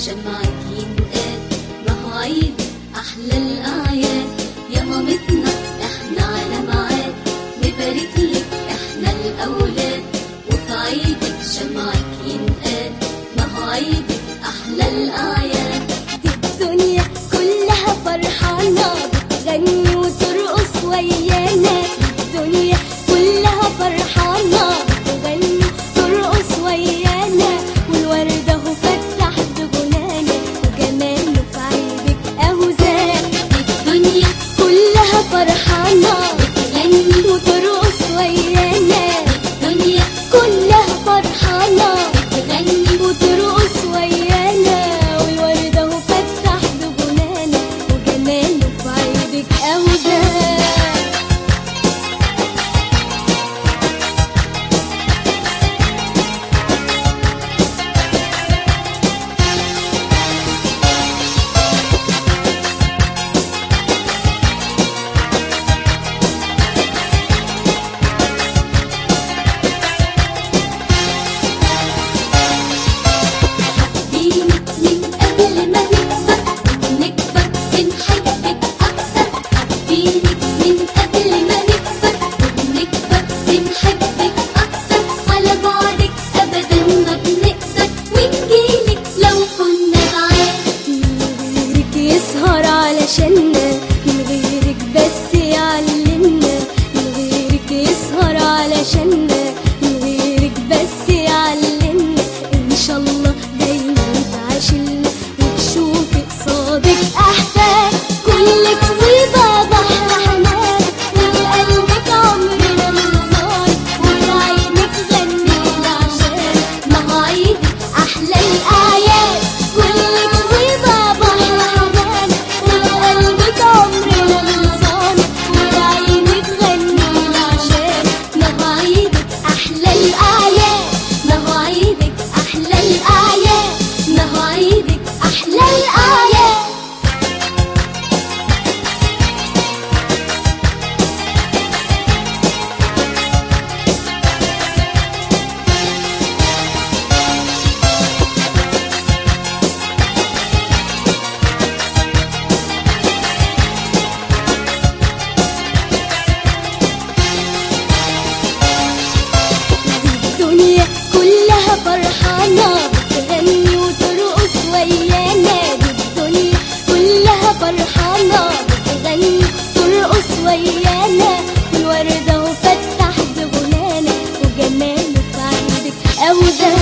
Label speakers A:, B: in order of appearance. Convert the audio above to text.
A: شمعك ينقاد ما هو عيد أحلى الأعياد يا مامتنا احنا على ميعاد نبارك لك احنا الأولاد وفي عيدك شمعك ينقاد ما هو عيدك أحلى الأعياد
B: دي الدنيا كلها فرحانة بتغني وترقص ويانا الدنيا كلها فرحانة بتغني ترقص ويانا والوردة اهو فتح بجنانا وجماله في عيبك اهو زاد
A: الدنيا
B: كلها فرحانة
A: بتغني
B: وترقص ويانا
A: الدنيا
B: كلها فرحانة
A: بتغني
B: وترقص ويانا والوردة اهو فتح بجنانا وجماله في عيدك اهو زاد
A: حبيني من قبل ما نكبر نكبر بنحبك أكتر حبيني من قبل ما نكبر نكبر بنحبك أكتر على بعدك أبدا ما بنقدر ونجيلك لو كنا بعاد
B: من غيرك يسهر علشاننا من غيرك بس يعلمنا من غيرك يسهر علشاننا من غيرك بس يعلمنا ان شاء الله دايما تعاشلنا وتشوفي قصادك احسن كلك طيبة بحر حنان وقلبك عمرنا منصار وعينك غنينا عشان
A: ما هو عيدك
B: أحلى الأعياد كلك طيبة بحر حنان وقلبك عمرنا منصان وعينك غنينا عشان
A: ما هو عيدك
B: أحلى الأعياد
A: ما هو عيدك
B: أحلى الأعياد
A: ما هو عيدك
B: أحلى الأعياد الدنيا كلها فرحانة بتغني وترقص ويانا دي الدنيا كلها فرحانة بتغني ترقص ويانا والوردة اهو فتح بغنانا وجماله في عيدك أوزان